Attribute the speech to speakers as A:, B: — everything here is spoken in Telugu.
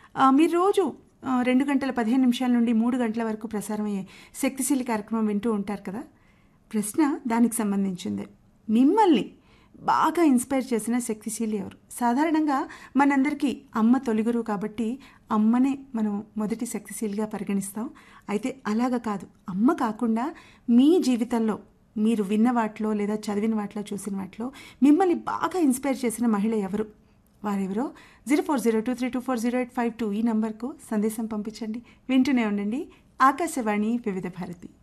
A: ఆ, మీరు రోజు ఆ, రెండు గంటల పదిహేను నిమిషాల నుండి మూడు గంటల వరకు ప్రసారమయ్యే శక్తిశీలి కార్యక్రమం వింటూ ఉంటారు కదా ప్రశ్న దానికి సంబంధించిందే మిమ్మల్ని బాగా ఇన్స్పైర్ చేసిన శక్తిశీలి ఎవరు సాధారణంగా మనందరికీ అమ్మ తొలిగురు కాబట్టి అమ్మనే మనం మొదటి శక్తిశీలిగా పరిగణిస్తాం అయితే అలాగా కాదు అమ్మ కాకుండా మీ జీవితంలో మీరు విన్న వాటిలో లేదా చదివిన వాటిలో చూసిన వాటిలో మిమ్మల్ని బాగా ఇన్స్పైర్ చేసిన మహిళ ఎవరు వారెవరో zero four zero two three two four zero eight five two ఈ నంబర్కు సందేశం పంపించండి వింటూనే ఉండండి ఆకాశవాణి వివిధ భారతి